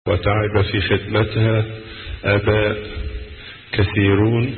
وتعب في خدمتها آباء كثيرون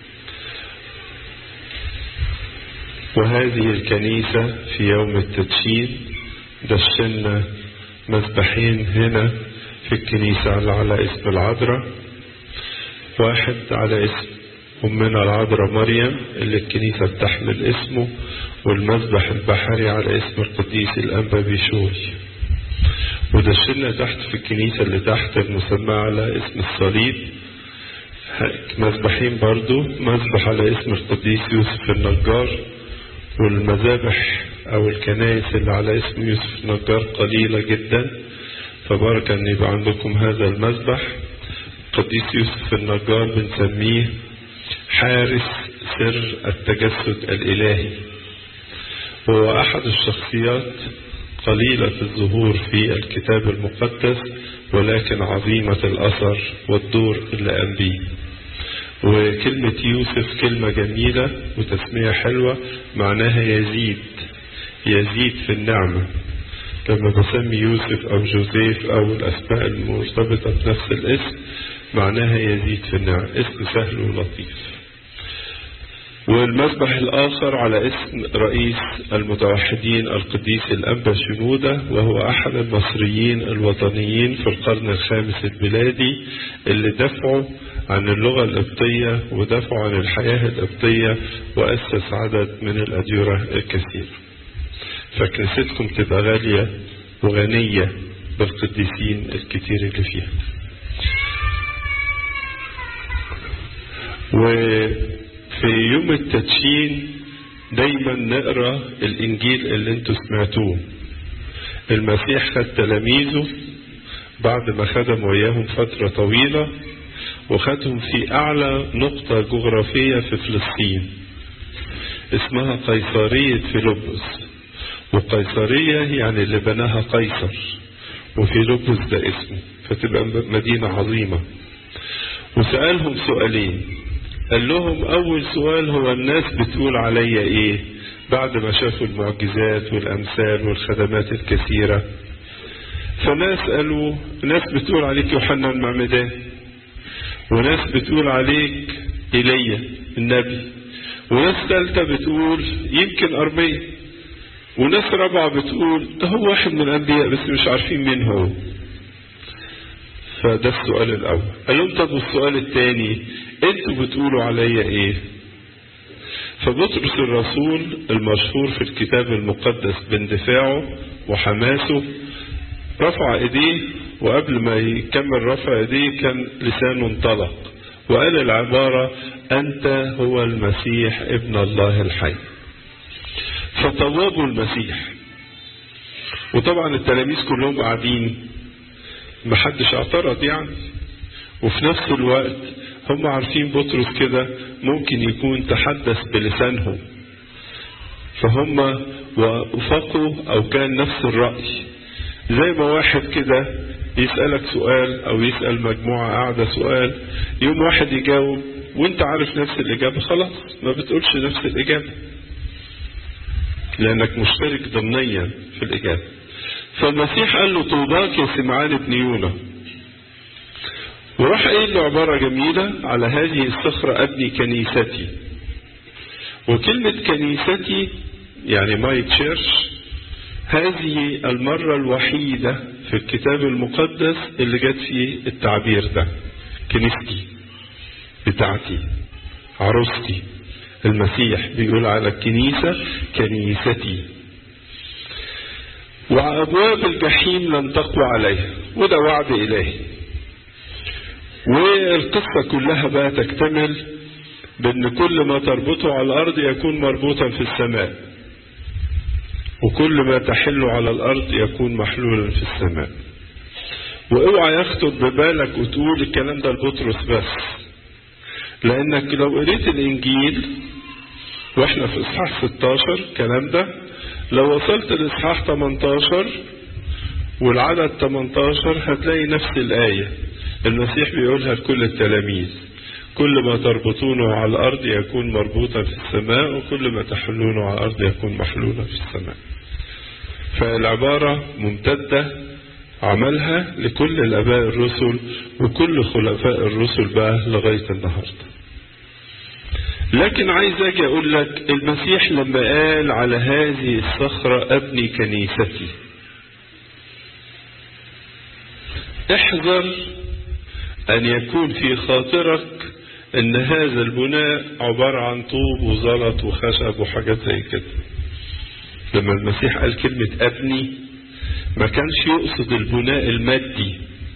وهذه الكنيسة في يوم التدشين دشنا مذبحين هنا في الكنيسة على اسم العذراء واحد على اسم أمنا العذراء مريم اللي الكنيسة بتحمل اسمه والمذبح البحري على اسم القديس الأنبا بيشوي ودشنا تحت في الكنيسة اللي تحت المسمى على اسم الصليب مذبحين برضو مذبح على اسم القديس يوسف النجار والمذابح أو الكنائس اللي على اسم يوسف النجار قليلة جدا فبارك أن يبقى عندكم هذا المذبح القديس يوسف النجار بنسميه حارس سر التجسد الإلهي هو أحد الشخصيات قليلة الظهور في الكتاب المقدس ولكن عظيمة الأثر والدور اللي قام بيه وكلمة يوسف كلمة جميلة وتسمية حلوة معناها يزيد يزيد في النعمة لما بسمي يوسف أو جوزيف أو الأسماء المرتبطة بنفس الاسم معناها يزيد في النعمة اسم سهل ولطيف والمذبح الآخر على اسم رئيس المتوحدين القديس الأنبا شنودة وهو أحد المصريين الوطنيين في القرن الخامس البلادي اللي دفعوا عن اللغة القبطية ودفعوا عن الحياة القبطية وأسس عدد من الأديرة الكثيرة فكنيستكم تبقى غالية وغنية بالقديسين الكتير اللي فيها وفي يوم التدشين دايما نقرا الانجيل اللي انتوا سمعتوه المسيح خد تلاميذه بعد ما خدم وياهم فترة طويلة وخدهم في أعلى نقطة جغرافية في فلسطين اسمها قيصرية فيلبس وقيصرية يعني اللي بناها قيصر وفيلبس ده اسمه فتبقى مدينة عظيمة وسألهم سؤالين قال لهم أول سؤال هو الناس بتقول عليا إيه بعد ما شافوا المعجزات والأمثال والخدمات الكثيرة فناس قالوا ناس بتقول عليك يوحنا المعمدان وناس بتقول عليك إيليا النبي وناس ثالثة بتقول يمكن أرمية وناس رابعة بتقول ده هو واحد من الأنبياء بس مش عارفين مين هو فده السؤال الأول قال لهم طب والسؤال الثاني انتوا بتقولوا عليا ايه فبطرس الرسول المشهور في الكتاب المقدس باندفاعه وحماسه رفع ايديه وقبل ما يكمل رفع ايديه كان لسانه انطلق وقال العبارة أنت هو المسيح ابن الله الحي فطوابوا المسيح وطبعا التلاميذ كلهم قاعدين محدش اعترض يعني وفي نفس الوقت هم عارفين بطرس كده ممكن يكون تحدث بلسانهم فهم وافقوا او كان نفس الرأي زي ما واحد كده يسألك سؤال او يسأل مجموعة قاعدة سؤال يوم واحد يجاوب وانت عارف نفس الاجابة خلاص ما بتقولش نفس الاجابة لانك مشترك ضمنيا في الاجابة فالمسيح قال له طوباك يا سمعان ابن يونا وراح قايل له عبارة جميلة على هذه الصخرة أبني كنيستي وكلمة كنيستي يعني ماي تشيرش هذه المرة الوحيدة في الكتاب المقدس اللي جت فيه التعبير ده كنيستي بتاعتي عروستي المسيح بيقول على الكنيسة كنيستي وأبواب الجحيم لن تقوى عليها وده وعد إلهي والقصة كلها بقى تكتمل بأن كل ما تربطه على الأرض يكون مربوطا في السماء وكل ما تحل على الأرض يكون محلولا في السماء واوعى يخطر ببالك وتقول الكلام ده لبطرس بس لأنك لو قريت الإنجيل واحنا في إصحاح 16 الكلام ده لو وصلت لإصحاح 18 والعدد 18 هتلاقي نفس الآية المسيح بيقولها لكل التلاميذ كل ما تربطونه على الأرض يكون مربوطا في السماء وكل ما تحلونه على الأرض يكون محلولا في السماء فالعبارة ممتدة عملها لكل الآباء الرسل وكل خلفاء الرسل بقى لغاية النهاردة لكن عايز اجي اقول لك المسيح لما قال على هذه الصخرة ابني كنيستي احذر ان يكون في خاطرك ان هذا البناء عبارة عن طوب وزلط وخشب وحاجات زي كده لما المسيح قال كلمة ابني ما كانش يقصد البناء المادي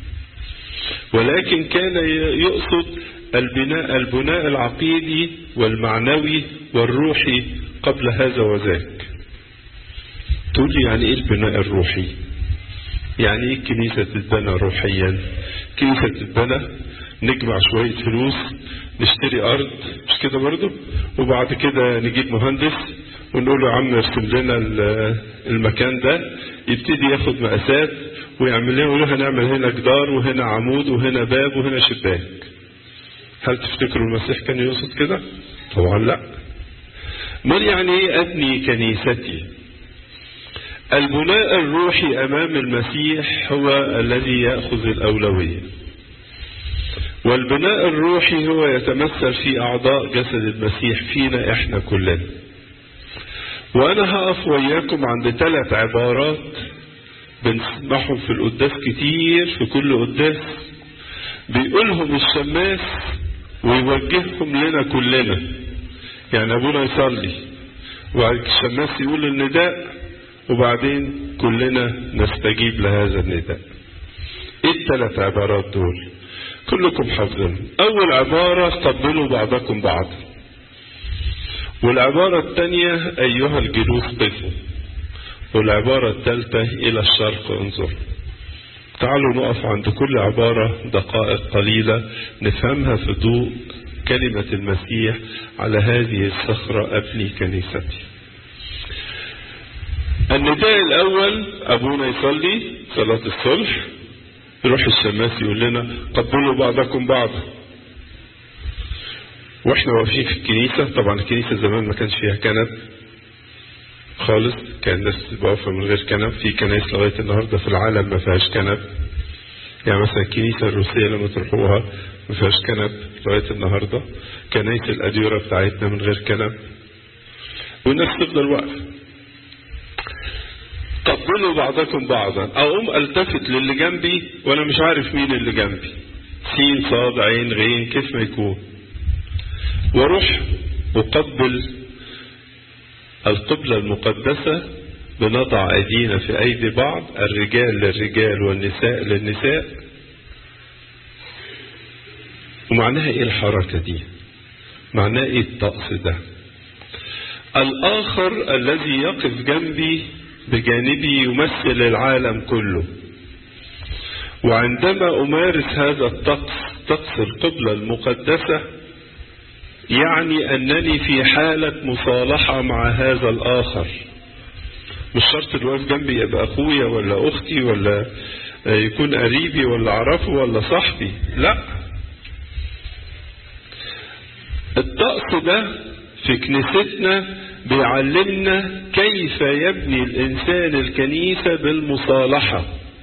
ولكن كان يقصد البناء البناء العقيدي والمعنوي والروحي قبل هذا وذاك تقول لي يعني ايه البناء الروحي يعني ايه الكنيسة تتبنى روحيا كنيسة تتبنى نجمع شوية فلوس نشتري أرض مش كده برضه وبعد كده نجيب مهندس ونقول له يا عم ارسم لنا المكان ده يبتدي ياخد مقاسات ويعمل لنا يقول هنعمل هنا جدار وهنا عمود وهنا باب وهنا شباك هل تفتكروا المسيح كان يقصد كده؟ طبعا لا. امال يعني ايه ابني كنيستي؟ البناء الروحي امام المسيح هو الذي ياخذ الاولويه. والبناء الروحي هو يتمثل في اعضاء جسد المسيح فينا احنا كلنا. وانا هقف وياكم عند ثلاث عبارات بنسمعهم في القداس كتير في كل قداس بيقولهم الشماس ويوجههم لنا كلنا يعني ابونا يصلي وبعد الشماس يقول النداء وبعدين كلنا نستجيب لهذا النداء ايه الثلاث عبارات دول كلكم حافظين اول عبارة قبلوا بعضكم بعضا والعبارة الثانية ايها الجلوس قفوا والعبارة الثالثة الى الشرق انظروا تعالوا نقف عند كل عبارة دقائق قليلة نفهمها في ضوء كلمة المسيح على هذه الصخرة أبني كنيستي النداء الأول أبونا يصلي صلاة الصلح يروح الشماس يقول لنا قبلوا بعضكم بعضا واحنا واقفين في الكنيسة طبعا الكنيسة زمان ما كانش فيها كنب خالص كان الناس واقفة من غير كنب في كنايس لغاية النهاردة في العالم ما فيهاش كنب يعني مثلا الكنيسة الروسية لما تروحوها ما فيهاش كنب لغاية النهاردة كنايس الأديرة بتاعتنا من غير كنب والناس تفضل واقفة قبلوا بعضكم بعضا أقوم ألتفت للي جنبي وأنا مش عارف مين اللي جنبي سين صاد عين غين كيف ما يكون واروح أقبل القبلة المقدسة بنضع أيدينا في أيدي بعض الرجال للرجال والنساء للنساء ومعناها إيه الحركة دي معناها إيه الطقس ده الآخر الذي يقف جنبي بجانبي يمثل العالم كله وعندما أمارس هذا الطقس طقس القبلة المقدسة يعني أنني في حالة مصالحة مع هذا الآخر مش شرط اللي واقف جنبي يبقى أخويا ولا أختي ولا يكون قريبي ولا أعرفه ولا صاحبي لا الطقس ده في كنيستنا بيعلمنا كيف يبني الإنسان الكنيسة بالمصالحة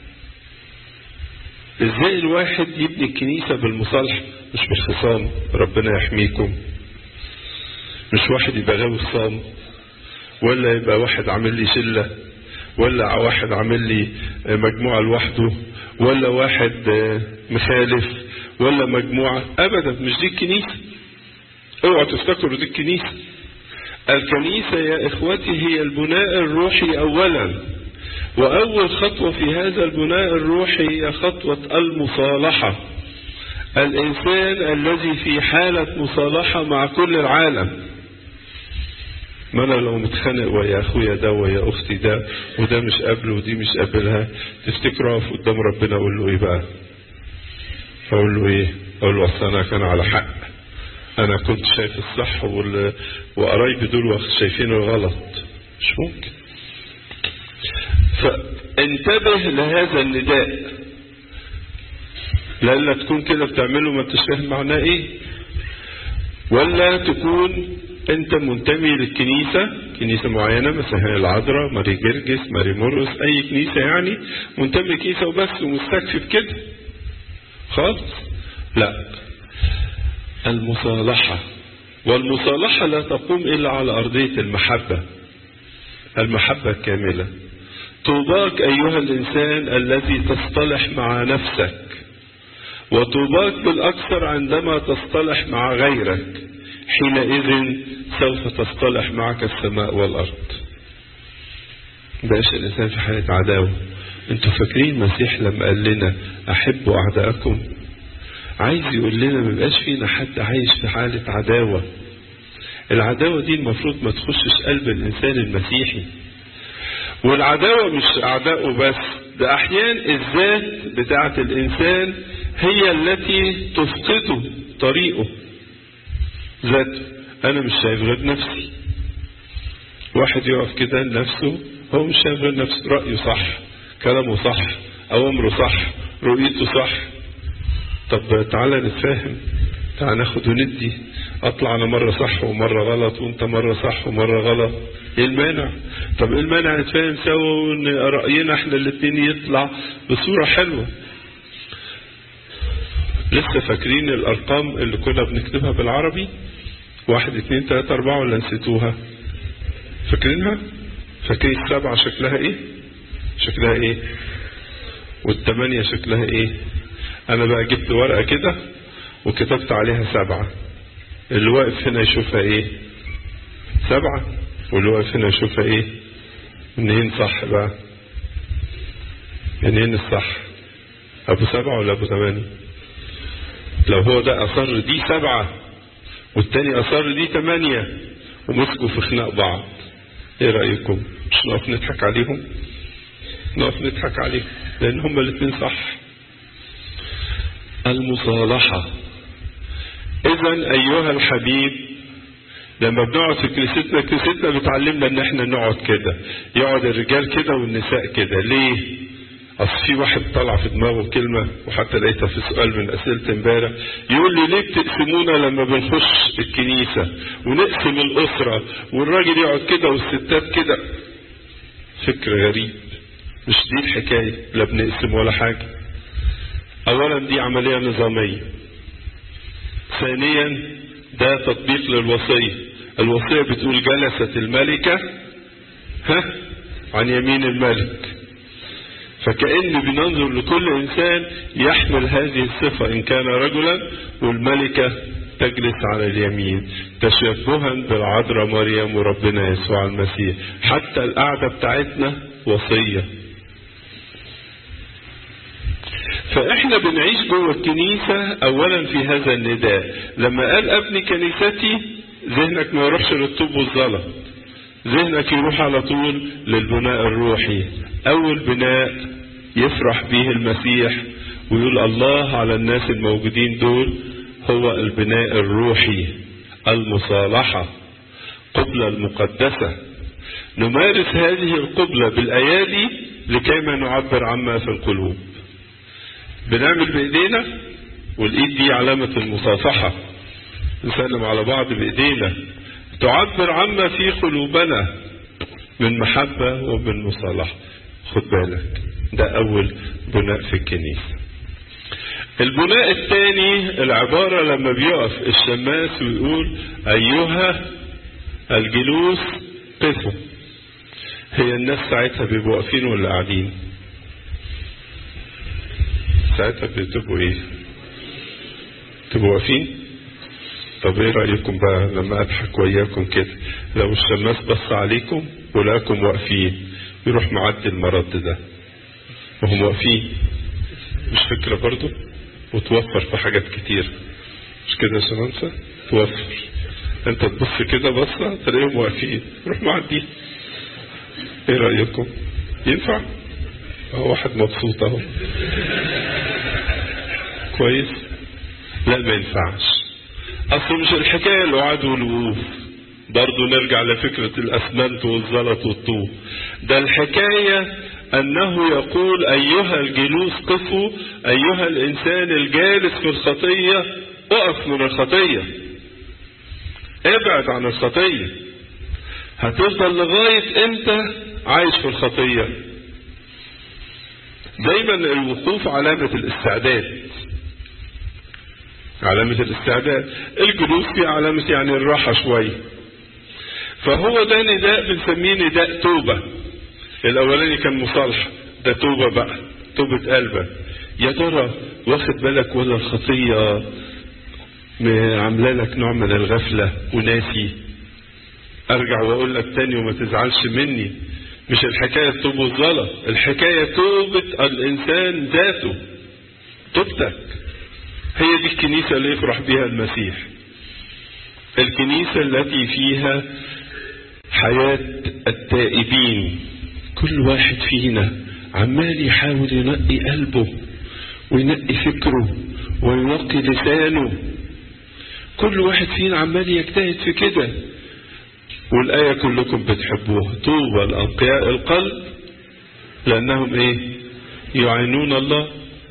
ازاي الواحد يبني الكنيسة بالمصالحة مش بالخصام ربنا يحميكم مش واحد يبقى غاوي خصام ولا يبقى واحد عامل لي شلة ولا واحد عامل لي مجموعة لوحده ولا واحد مخالف ولا مجموعة أبدا مش دي الكنيسة اوعوا تفتكروا دي الكنيسة الكنيسة يا إخوتي هي البناء الروحي أولا وأول خطوة في هذا البناء الروحي هي خطوة المصالحة الإنسان الذي في حالة مصالحة مع كل العالم ما أنا لو متخانق ويا أخويا ده ويا أختي ده وده مش قابله ودي مش قابلها تفتكروا أقف قدام ربنا أقول له إيه بقى؟ أقول له إيه؟ أقول له أصل أنا كان على حق أنا كنت شايف الصح وقرايبي دول شايفين الغلط مش ممكن فانتبه لهذا النداء لألا تكون كده بتعمله ما انتش فاهم معناه ايه ولا تكون انت منتمي للكنيسة كنيسة معينة مثلا هي العذراء ماري جرجس ماري مرقس أي كنيسة يعني منتمي كنيسة وبس ومستكفي بكده خالص لا المصالحة والمصالحة لا تقوم إلا على أرضية المحبة المحبة الكاملة طوباك أيها الإنسان الذي تصطلح مع نفسك وطوباك بالأكثر عندما تصطلح مع غيرك حينئذ سوف تصطلح معك السماء والأرض بقاش الإنسان في حالة عداوة انتوا فاكرين المسيح لما قال لنا أحبوا أعداءكم عايز يقول لنا ما يبقاش فينا حد عايش في حالة عداوة العداوة دي المفروض ما تخشش قلب الإنسان المسيحي والعداوة مش أعداؤه بس ده أحيان الذات بتاعة الإنسان هي التي تفقده طريقه ذاته أنا مش شايف غير نفسي واحد يقف كده لنفسه هو مش شايف غير نفسه رأيه صح كلامه صح أوامره صح رؤيته صح طب تعالى نتفاهم تعالى ناخد وندي اطلع انا مره صح ومره غلط وانت مره صح ومره غلط ايه المانع طب ايه المانع نتفاهم سوا وان راينا احنا الاثنين يطلع بصوره حلوه لسه فاكرين الارقام اللي كنا بنكتبها بالعربي واحد اتنين تلاتة اربعة ولا نسيتوها فاكرينها فاكرين السبعة شكلها ايه شكلها ايه والثمانية شكلها ايه انا بقى جبت ورقة كده وكتبت عليها سبعة اللي واقف هنا يشوفها ايه سبعة واللي واقف هنا يشوفها ايه منين صح بقى منين الصح ابو سبعة ولا ابو ثمانية لو هو ده اصر دي سبعة والتاني اصر دي ثمانية ومسكوا في خناق بعض ايه رأيكم مش نقف نضحك عليهم نقف نضحك عليهم لان هما الاثنين صح المصالحة اذا ايها الحبيب لما بنقعد في كنيستنا كنيستنا بتعلمنا ان احنا نقعد كده يقعد الرجال كده والنساء كده ليه اصل في واحد طلع في دماغه كلمة وحتى لقيتها في سؤال من اسئلة امبارح يقول لي ليه بتقسمونا لما بنخش الكنيسة ونقسم الاسرة والراجل يقعد كده والستات كده فكر غريب مش دي الحكاية لا بنقسم ولا حاجة اولا دي عملية نظامية ثانيا ده تطبيق للوصية الوصية بتقول جلست الملكة ها عن يمين الملك فكأن بننظر لكل إنسان يحمل هذه الصفة إن كان رجلا والملكة تجلس على اليمين تشبها بالعذراء مريم وربنا يسوع المسيح حتى القعدة بتاعتنا وصية فاحنا بنعيش جوه الكنيسة اولا في هذا النداء لما قال ابني كنيستي ذهنك ما يروحش للطوب والزلط ذهنك يروح على طول للبناء الروحي اول بناء يفرح به المسيح ويقول الله على الناس الموجودين دول هو البناء الروحي المصالحة قبلة المقدسة نمارس هذه القبلة بالأيادي لكيما نعبر عما في القلوب بنعمل بايدينا والايد دي علامة المصافحة نسلم على بعض بايدينا تعبر عما في قلوبنا من محبة ومن مصالحة خد بالك ده اول بناء في الكنيسة البناء الثاني العبارة لما بيقف الشماس ويقول ايها الجلوس قفوا هي الناس ساعتها بيبقوا واقفين ولا قاعدين ساعتها بتبقوا ايه تبقوا واقفين طب ايه رايكم بقى لما اضحك وياكم كده لو الشماس بص عليكم ولقاكم واقفين يروح معدي المرض ده وهم واقفين مش فكرة برضو وتوفر في حاجات كتير مش كده يا شمامسة توفر انت تبص كده بصة تلاقيهم واقفين روح معدي ايه رأيكم ينفع هو واحد مبسوط اهو كويس لا ما ينفعش اصل مش الحكايه الوعد والوقوف برضه نرجع لفكرة الأسمنت والزلط والطوب ده الحكاية أنه يقول أيها الجلوس قفوا أيها الإنسان الجالس في الخطية أقف من الخطية ابعد عن الخطية هتفضل لغاية امتى عايش في الخطية دايما الوقوف علامة الاستعداد علامة الاستعداد الجلوس في علامة يعني الراحة شوية فهو ده نداء بنسميه نداء توبة الأولاني كان مصالحة ده توبة بقى توبة قلبك يا ترى واخد بالك ولا الخطية عامله لك نوع من الغفلة وناسي ارجع واقول لك تاني وما تزعلش مني مش الحكاية توب الظلم الحكاية توبة الانسان ذاته توبتك هي دي الكنيسة اللي يفرح بها المسيح الكنيسة التي فيها حياة التائبين كل واحد فينا عمال يحاول ينقي قلبه وينقي فكره وينقي لسانه كل واحد فينا عمال يجتهد في كده والآية كلكم بتحبوها طوبى لأنقياء القلب لأنهم إيه يعينون الله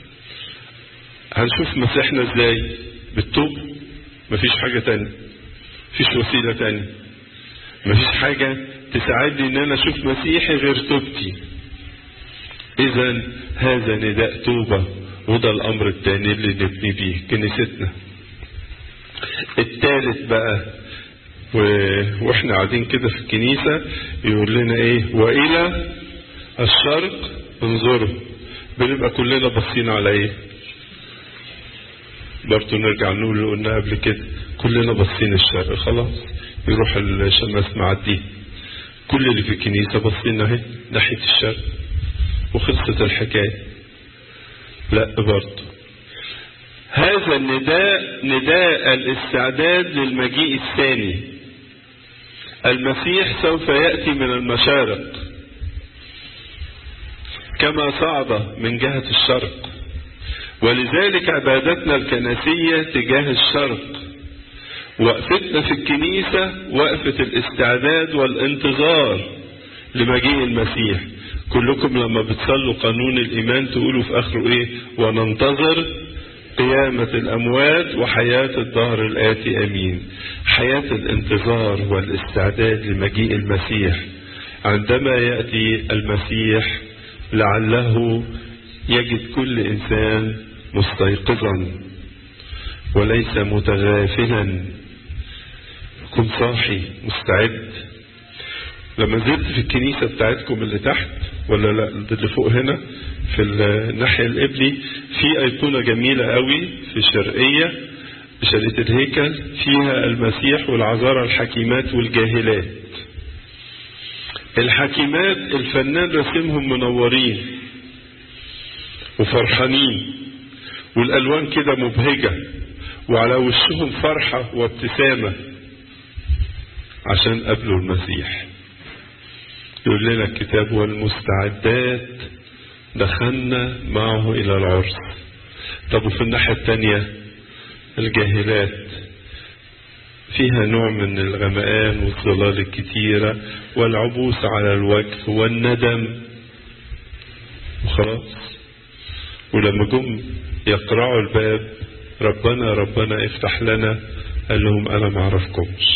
هنشوف مسيحنا إزاي بالتوب مفيش حاجة تانية مفيش وسيلة تانية مفيش حاجة تساعدني إن أنا أشوف مسيحي غير توبتي إذا هذا نداء توبة وده الأمر الثاني اللي نبني بيه كنيستنا الثالث بقى و... واحنا قاعدين كده في الكنيسة يقول لنا ايه والى الشرق انظروا بنبقى كلنا باصين على ايه برضه نرجع نقول اللي قلنا قبل كده كلنا باصين الشرق خلاص يروح الشمس معدي كل اللي في الكنيسة باصين اهي ناحية الشرق وخلصت الحكاية لا برضه هذا النداء نداء الاستعداد للمجيء الثاني المسيح سوف يأتي من المشارق كما صعد من جهة الشرق ولذلك عبادتنا الكنسية تجاه الشرق وقفتنا في الكنيسة وقفة الاستعداد والانتظار لمجيء المسيح كلكم لما بتصلوا قانون الإيمان تقولوا في آخره إيه وننتظر قيامة الأموات وحياة الدهر الآتي أمين حياة الانتظار والاستعداد لمجيء المسيح عندما يأتي المسيح لعله يجد كل إنسان مستيقظا وليس متغافلا كن صاحي مستعد لما نزلت في الكنيسة بتاعتكم اللي تحت ولا لا اللي فوق هنا في الناحية القبلي في أيقونة جميلة قوي في الشرقية شريط الهيكل فيها المسيح والعذارى الحكيمات والجاهلات الحكيمات الفنان رسمهم منورين وفرحانين والألوان كده مبهجة وعلى وشهم فرحة وابتسامة عشان قبلوا المسيح يقول لنا الكتاب والمستعدات دخلنا معه إلى العرس طب وفي الناحية الثانية الجاهلات فيها نوع من الغمقان والظلال الكتيرة والعبوس على الوجه والندم وخلاص ولما جم يقرعوا الباب ربنا ربنا افتح لنا قال لهم انا ما اعرفكمش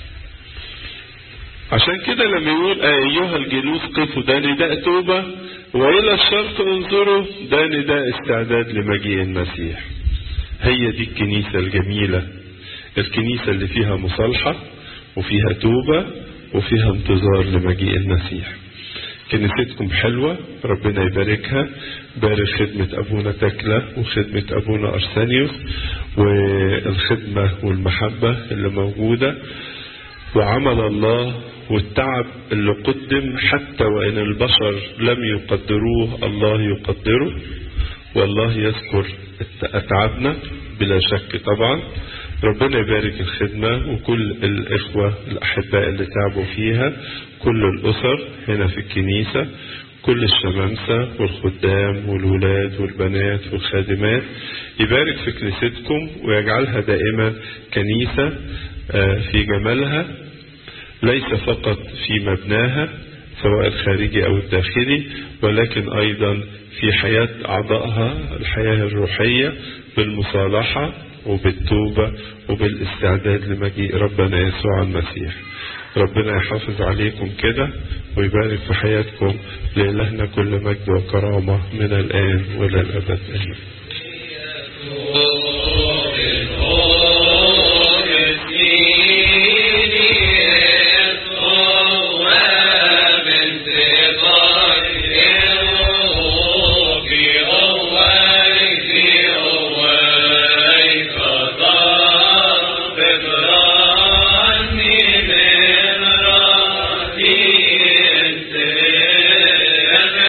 عشان كده لما يقول ايها الجلوس قفوا ده نداء توبه والى الشرق انظروا ده نداء استعداد لمجيء المسيح هي دي الكنيسه الجميله الكنيسه اللي فيها مصالحه وفيها توبه وفيها انتظار لمجيء المسيح كنيستكم حلوة ربنا يباركها بارك خدمة أبونا تكلة وخدمة أبونا أرسانيوس والخدمة والمحبة اللي موجودة وعمل الله والتعب اللي قدم حتى وإن البشر لم يقدروه الله يقدره والله يذكر أتعابنا بلا شك طبعا ربنا يبارك الخدمة وكل الإخوة الأحباء اللي تعبوا فيها كل الأسر هنا في الكنيسة كل الشمامسة والخدام والولاد والبنات والخادمات يبارك في كنيستكم ويجعلها دائما كنيسة في جمالها ليس فقط في مبناها سواء الخارجي أو الداخلي ولكن أيضا في حياة أعضائها الحياة الروحية بالمصالحة وبالتوبة وبالاستعداد لمجيء ربنا يسوع المسيح ربنا يحافظ عليكم كده ويبارك في حياتكم لإلهنا كل مجد وكرامة من الآن وإلى الأبد آمين